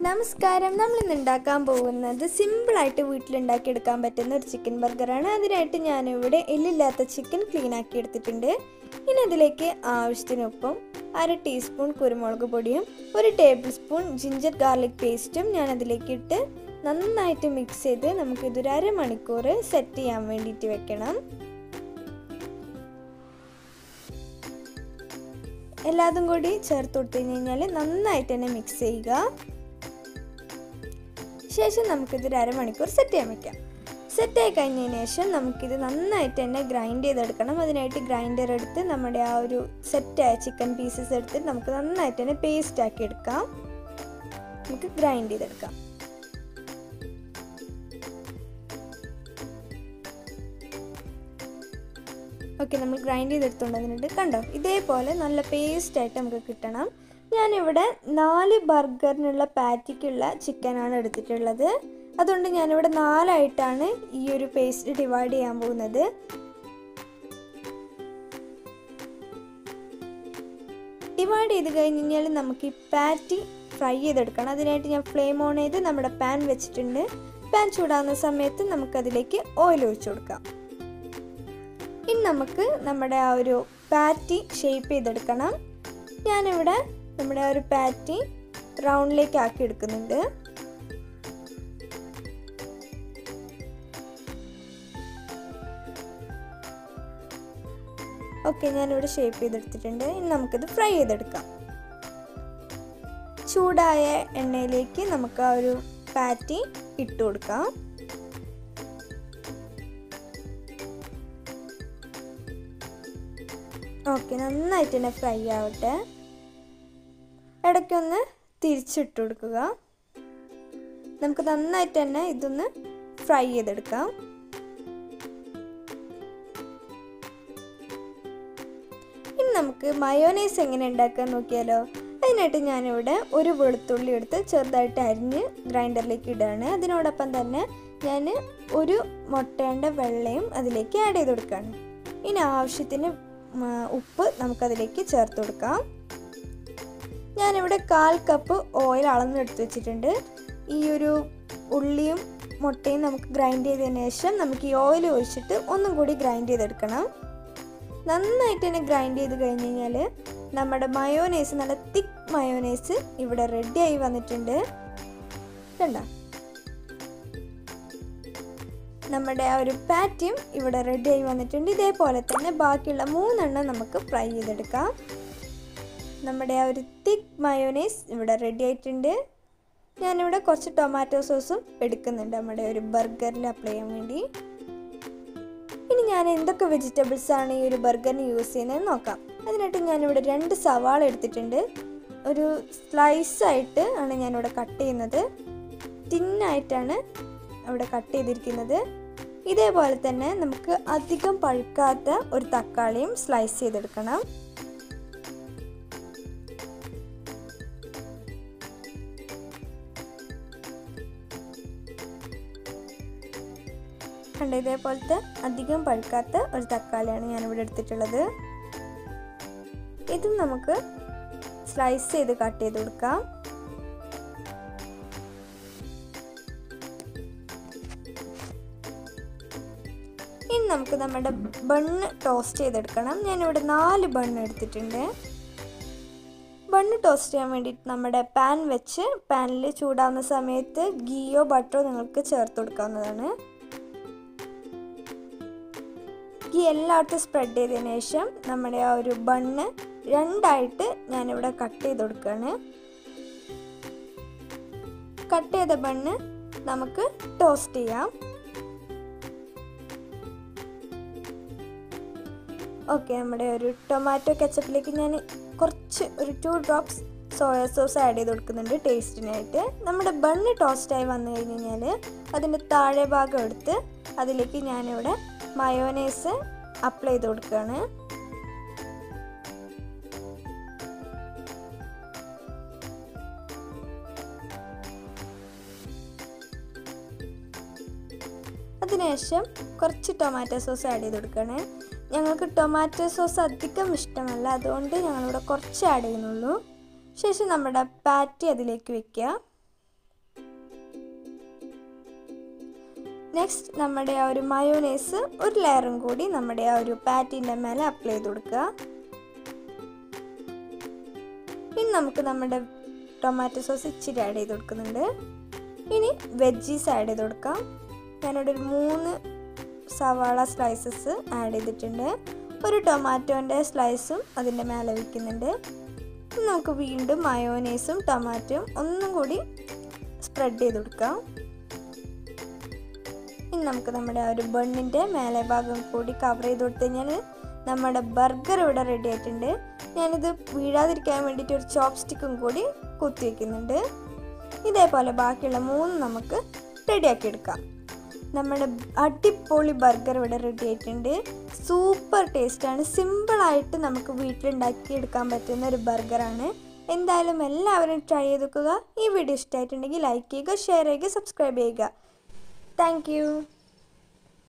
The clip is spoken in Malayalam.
നമസ്കാരം നമ്മൾ ഇന്ന് ഉണ്ടാക്കാൻ പോകുന്നത് സിമ്പിളായിട്ട് വീട്ടിലുണ്ടാക്കിയെടുക്കാൻ പറ്റുന്ന ഒരു ചിക്കൻ ബർഗറാണ് അതിനായിട്ട് ഞാനിവിടെ എല്ലില്ലാത്ത ചിക്കൻ ക്ലീൻ ആക്കി എടുത്തിട്ടുണ്ട് ഇനി അതിലേക്ക് ആവശ്യത്തിന് ഉപ്പും അര ടീസ്പൂൺ കുരുമുളക് പൊടിയും ഒരു ടേബിൾ സ്പൂൺ ജിഞ്ചർ ഗാർലിക് പേസ്റ്റും ഞാൻ അതിലേക്ക് ഇട്ട് നന്നായിട്ട് മിക്സ് ചെയ്ത് നമുക്കിതൊരു അരമണിക്കൂർ സെറ്റ് ചെയ്യാൻ വേണ്ടിയിട്ട് വെക്കണം എല്ലാതും കൂടി ചേർത്ത് കൊടുത്തു കഴിഞ്ഞാൽ നന്നായിട്ട് തന്നെ മിക്സ് ചെയ്യുക ശേഷം നമുക്കിതൊരു അരമണിക്കൂർ സെറ്റ് ചെയ്യാൻ വെക്കാം സെറ്റ് ആയി കഴിഞ്ഞതിന് ശേഷം നമുക്കിത് നന്നായിട്ട് തന്നെ ഗ്രൈൻഡ് ചെയ്തെടുക്കണം അതിനായിട്ട് ഗ്രൈൻഡർ എടുത്ത് നമ്മുടെ ആ ഒരു സെറ്റായ ചിക്കൻ പീസസ് എടുത്ത് നമുക്ക് നന്നായിട്ട് തന്നെ പേസ്റ്റ് ആക്കി എടുക്കാം നമുക്ക് ഗ്രൈൻഡ് ചെയ്തെടുക്കാം ഓക്കെ നമ്മൾ ഗ്രൈൻഡ് ചെയ്തെടുത്തുകൊണ്ട് വന്നിട്ട് കണ്ടോ ഇതേപോലെ നല്ല പേസ്റ്റ് ആയിട്ട് നമുക്ക് കിട്ടണം ഞാനിവിടെ നാല് ബർഗറിനുള്ള പാറ്റിക്കുള്ള ചിക്കനാണ് എടുത്തിട്ടുള്ളത് അതുകൊണ്ട് ഞാനിവിടെ നാലായിട്ടാണ് ഈ ഒരു പേസ്റ്റ് ഡിവൈഡ് ചെയ്യാൻ പോകുന്നത് ഡിവൈഡ് ചെയ്ത് കഴിഞ്ഞ് കഴിഞ്ഞാൽ നമുക്ക് ഈ പാറ്റി ഫ്രൈ ചെയ്തെടുക്കണം അതിനായിട്ട് ഞാൻ ഫ്ലെയിം ഓൺ ചെയ്ത് നമ്മുടെ പാൻ വെച്ചിട്ടുണ്ട് പാൻ ചൂടാകുന്ന സമയത്ത് നമുക്കതിലേക്ക് ഓയിൽ ഒഴിച്ചു കൊടുക്കാം ഇനി നമുക്ക് നമ്മുടെ ആ ഒരു പാറ്റി ഷേപ്പ് ചെയ്തെടുക്കണം ഞാനിവിടെ നമ്മുടെ ആ ഒരു പാറ്റി റൗണ്ടിലേക്ക് ആക്കി എടുക്കുന്നുണ്ട് ഓക്കെ ഞാനിവിടെ ഷേപ്പ് ചെയ്തെടുത്തിട്ടുണ്ട് ഇനി നമുക്കിത് ഫ്രൈ ചെയ്തെടുക്കാം ചൂടായ എണ്ണയിലേക്ക് നമുക്ക് ആ ഒരു പാറ്റി ഇട്ട് കൊടുക്കാം ഓക്കെ നന്നായിട്ട് തന്നെ ഫ്രൈ ആവട്ടെ ഇടയ്ക്കൊന്ന് തിരിച്ചിട്ട് കൊടുക്കുക നമുക്ക് നന്നായിട്ട് തന്നെ ഇതൊന്ന് ഫ്രൈ ചെയ്തെടുക്കാം ഇനി നമുക്ക് മയോനൈസ് എങ്ങനെ ഉണ്ടാക്കാൻ നോക്കിയാലോ അതിനായിട്ട് ഞാനിവിടെ ഒരു വെളുത്തുള്ളി എടുത്ത് ചെറുതായിട്ട് അരിഞ്ഞ് ഗ്രൈൻഡറിലേക്ക് ഇടുകയാണ് അതിനോടൊപ്പം തന്നെ ഞാൻ ഒരു മുട്ടേൻ്റെ വെള്ളയും അതിലേക്ക് ആഡ് ചെയ്ത് കൊടുക്കുകയാണ് ഇനി ആവശ്യത്തിന് ഉപ്പ് നമുക്കതിലേക്ക് ചേർത്ത് കൊടുക്കാം ഞാനിവിടെ കാൽ കപ്പ് ഓയിൽ അളന്നെടുത്ത് വെച്ചിട്ടുണ്ട് ഈ ഒരു ഉള്ളിയും മുട്ടയും നമുക്ക് ഗ്രൈൻഡ് ചെയ്തതിന് ശേഷം നമുക്ക് ഈ ഓയിൽ ഒഴിച്ചിട്ട് ഒന്നും കൂടി ഗ്രൈൻഡ് ചെയ്തെടുക്കണം നന്നായിട്ട് തന്നെ ഗ്രൈൻഡ് ചെയ്ത് കഴിഞ്ഞ് കഴിഞ്ഞാൽ നമ്മുടെ മയോനൈസ് നല്ല തിക്ക് മയോനൈസ് ഇവിടെ റെഡി ആയി വന്നിട്ടുണ്ട് കണ്ട നമ്മുടെ ആ ഒരു പാറ്റിയും ഇവിടെ റെഡി ആയി വന്നിട്ടുണ്ട് ഇതേപോലെ തന്നെ ബാക്കിയുള്ള മൂന്നെണ്ണം നമുക്ക് ഫ്രൈ ചെയ്തെടുക്കാം നമ്മുടെ ആ ഒരു തിക്ക് മയോനൈസ് ഇവിടെ റെഡി ആയിട്ടുണ്ട് ഞാനിവിടെ കുറച്ച് ടൊമാറ്റോ സോസും എടുക്കുന്നുണ്ട് നമ്മുടെ ഒരു ബർഗറിൽ അപ്ലൈ ചെയ്യാൻ വേണ്ടി ഇനി ഞാൻ എന്തൊക്കെ വെജിറ്റബിൾസ് ആണ് ഈ ഒരു ബർഗറിന് യൂസ് ചെയ്യുന്നത് നോക്കാം അതിനായിട്ട് ഞാനിവിടെ രണ്ട് സവാള എടുത്തിട്ടുണ്ട് ഒരു സ്ലൈസ് ആയിട്ട് ആണ് ഞാനിവിടെ കട്ട് ചെയ്യുന്നത് തിന്നായിട്ടാണ് അവിടെ കട്ട് ചെയ്തിരിക്കുന്നത് ഇതേപോലെ തന്നെ നമുക്ക് അധികം പഴുക്കാത്ത ഒരു തക്കാളിയും സ്ലൈസ് ചെയ്തെടുക്കണം കണ്ട ഇതേപോലത്തെ അധികം പഴുക്കാത്ത ഒരു തക്കാളിയാണ് ഞാനിവിടെ എടുത്തിട്ടുള്ളത് ഇതും നമുക്ക് സ്ലൈസ് ചെയ്ത് കട്ട് ചെയ്ത് കൊടുക്കാം ഇനി നമുക്ക് നമ്മുടെ ബണ്ണ് ടോസ്റ്റ് ചെയ്തെടുക്കണം ഞാനിവിടെ നാല് ബണ്ണ് എടുത്തിട്ടുണ്ട് ബണ്ണ് ടോസ്റ്റ് ചെയ്യാൻ വേണ്ടിയിട്ട് നമ്മുടെ പാൻ വെച്ച് പാനിൽ ചൂടാവുന്ന സമയത്ത് ഗീയോ ബട്ടറോ നിങ്ങൾക്ക് ചേർത്ത് കൊടുക്കാവുന്നതാണ് ഗീ എല്ലായിടത്തും സ്പ്രെഡ് ചെയ്തതിന് ശേഷം നമ്മുടെ ആ ഒരു ബണ്ണ് രണ്ടായിട്ട് ഞാനിവിടെ കട്ട് ചെയ്ത് കൊടുക്കുകയാണ് കട്ട് ചെയ്ത ബണ്ണ് നമുക്ക് ടോസ്റ്റ് ചെയ്യാം ഓക്കെ നമ്മുടെ ഒരു ടൊമാറ്റോ കെച്ചപ്പിലേക്ക് ഞാൻ കുറച്ച് ഒരു two drops soya sauce add ചെയ്ത് കൊടുക്കുന്നുണ്ട് ടേസ്റ്റിനായിട്ട് നമ്മുടെ ബണ്ണ് ടോസ്റ്റായി വന്നു കഴിഞ്ഞ് കഴിഞ്ഞാൽ അതിൻ്റെ താഴെ ഭാഗം എടുത്ത് അതിലേക്ക് ഞാനിവിടെ മയോനൈസ് അപ്ലൈ ചെയ്ത് കൊടുക്കുകയാണ് അതിനുശേഷം കുറച്ച് ടൊമാറ്റോ സോസ് ആഡ് ചെയ്ത് കൊടുക്കണേ ഞങ്ങൾക്ക് ടൊമാറ്റോ സോസ് അധികം ഇഷ്ടമല്ല അതുകൊണ്ട് ഞങ്ങളിവിടെ കുറച്ച് ആഡ് ചെയ്യുന്നുള്ളൂ ശേഷം നമ്മുടെ പാറ്റി അതിലേക്ക് വെക്കുക നെക്സ്റ്റ് നമ്മുടെ ആ ഒരു മയോനൈസ് ഒരു ലെയറും കൂടി നമ്മുടെ ആ ഒരു പാറ്റിൻ്റെ മേലെ അപ്ലൈ ചെയ്ത് കൊടുക്കുക ഇനി നമുക്ക് നമ്മുടെ ടൊമാറ്റോ സോസ് ഇച്ചിരി ആഡ് ചെയ്ത് കൊടുക്കുന്നുണ്ട് ഇനി വെജീസ് ആഡ് ചെയ്ത് കൊടുക്കാം ഞാനിവിടെ ഒരു മൂന്ന് സവാള സ്ലൈസസ് ആഡ് ചെയ്തിട്ടുണ്ട് ഒരു ടൊമാറ്റോൻ്റെ സ്ലൈസും അതിൻ്റെ മേലെ വയ്ക്കുന്നുണ്ട് ഇനി നമുക്ക് വീണ്ടും മയോനൈസും ടൊമാറ്റോയും ഒന്നും കൂടി സ്പ്രെഡ് ചെയ്ത് കൊടുക്കാം ഇനി നമുക്ക് നമ്മുടെ ആ ഒരു ബണ്ണിൻ്റെ മേലെ ഭാഗം കൂടി കവർ ചെയ്ത് കൊടുത്തു കഴിഞ്ഞാൽ നമ്മുടെ ബർഗർ ഇവിടെ റെഡി ആയിട്ടുണ്ട് ഞാനിത് വീഴാതിരിക്കാൻ വേണ്ടിയിട്ട് ഒരു ചോപ്പ് സ്റ്റിക്കും കൂടി കുത്തി വയ്ക്കുന്നുണ്ട് ഇതേപോലെ ബാക്കിയുള്ള മൂന്ന് നമുക്ക് റെഡിയാക്കി എടുക്കാം നമ്മുടെ അടിപൊളി ബർഗർ ഇവിടെ റെഡി ആയിട്ടുണ്ട് സൂപ്പർ ടേസ്റ്റാണ് സിമ്പിളായിട്ട് നമുക്ക് വീട്ടിലുണ്ടാക്കി എടുക്കാൻ പറ്റുന്ന ഒരു ബർഗറാണ് എന്തായാലും എല്ലാവരും ട്രൈ ചെയ്ത് നോക്കുക ഈ വീഡിയോ ഇഷ്ടമായിട്ടുണ്ടെങ്കിൽ ലൈക്ക് ചെയ്യുക ഷെയർ ചെയ്യുക സബ്സ്ക്രൈബ് ചെയ്യുക താങ്ക്